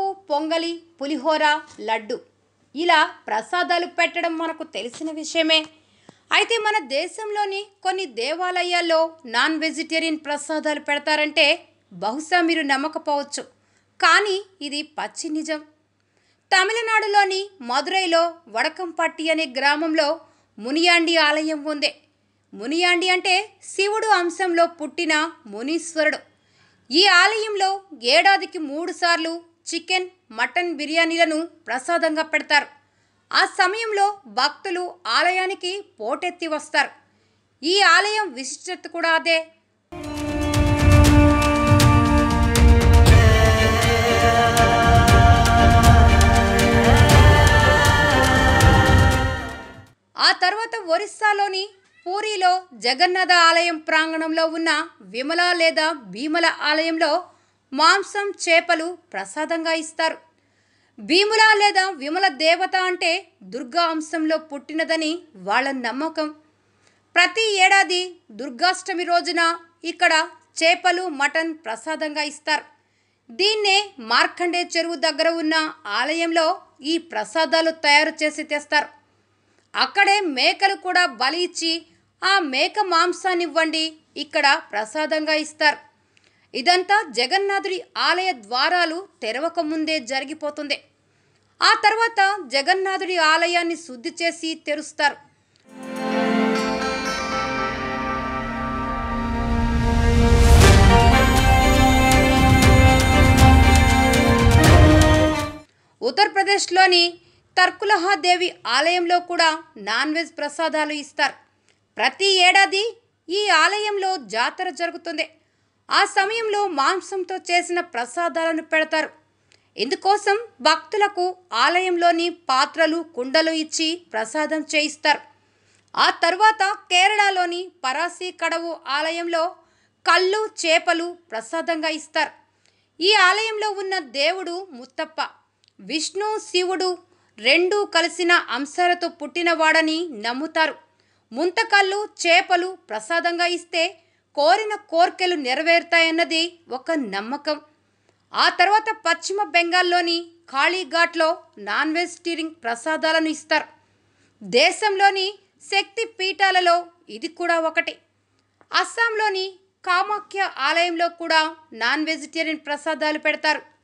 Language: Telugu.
పొంగలి పులిహోర లడ్డు ఇలా ప్రసాదాలు పెట్టడం మనకు తెలిసిన విషయమే అయితే మన దేశంలోని కొన్ని దేవాలయాల్లో నాన్ వెజిటేరియన్ ప్రసాదాలు పెడతారంటే బహుశా మీరు నమ్మకపోవచ్చు కానీ ఇది పచ్చి నిజం తమిళనాడులోని మదురైలో వడకంపట్టి అనే గ్రామంలో మునియాండి ఆలయం ఉంది మునియాండి అంటే శివుడు అంశంలో పుట్టిన మునీశ్వరుడు ఈ ఆలయంలో ఏడాదికి మూడు సార్లు చికెన్ మటన్ బిర్యానీలను ప్రసాదంగా పెడతారు ఆ సమయంలో భక్తులు ఆలయానికి పోటెత్తి వస్తారు ఈ ఆలయం విశిష్టత కూడా అదే ఆ తర్వాత ఒరిస్సాలోని పూరిలో జగన్నాథ ఆలయం ప్రాంగణంలో ఉన్న విమల లేదా భీమల ఆలయంలో మాంసం చేపలు ప్రసాదంగా ఇస్తారు భీముల లేదా విమల దేవత అంటే దుర్గా అంశంలో పుట్టినదని వాళ్ళ నమ్మకం ప్రతి ఏడాది దుర్గాష్టమి రోజున ఇక్కడ చేపలు మటన్ ప్రసాదంగా ఇస్తారు దీన్నే మార్కండే చెరువు దగ్గర ఉన్న ఆలయంలో ఈ ప్రసాదాలు తయారు చేసి తెస్తారు అక్కడే మేకలు కూడా బలి ఇచ్చి ఆ మేక మాంసాన్ని ఇవ్వండి ఇక్కడ ప్రసాదంగా ఇస్తారు ఇదంతా జగన్నాథుడి ఆలయ ద్వారాలు తెరవక ముందే జరిగిపోతుంది ఆ తర్వాత జగన్నాథుడి ఆలయాన్ని శుద్ధి చేసి తెరుస్తారు ఉత్తరప్రదేశ్లోని తర్కులహాదేవి ఆలయంలో కూడా నాన్ వెజ్ ప్రసాదాలు ఇస్తారు ప్రతి ఏడాది ఈ ఆలయంలో జాతర జరుగుతుంది ఆ సమయంలో మాంసంతో చేసిన ప్రసాదాలను పెడతారు ఇందుకోసం భక్తులకు ఆలయంలోని పాత్రలు కుండలు ఇచ్చి ప్రసాదం చేయిస్తారు ఆ తర్వాత కేరళలోని పరాసి కడవు ఆలయంలో కళ్ళు చేపలు ప్రసాదంగా ఇస్తారు ఈ ఆలయంలో ఉన్న దేవుడు ముత్తప్ప విష్ణు శివుడు రెండూ కలిసిన అంశాలతో పుట్టినవాడని నమ్ముతారు ముంతకళ్ళు చేపలు ప్రసాదంగా ఇస్తే కోరిన కోర్కెలు నెరవేరుతాయన్నది ఒక నమ్మకం ఆ తర్వాత పశ్చిమ బెంగాల్లోని కాళీఘాట్లో నాన్ వెజిటేరియన్ ప్రసాదాలను ఇస్తారు దేశంలోని శక్తి పీఠాలలో ఇది కూడా ఒకటి అస్సాంలోని కామాఖ్య ఆలయంలో కూడా నాన్ వెజిటేరియన్ ప్రసాదాలు పెడతారు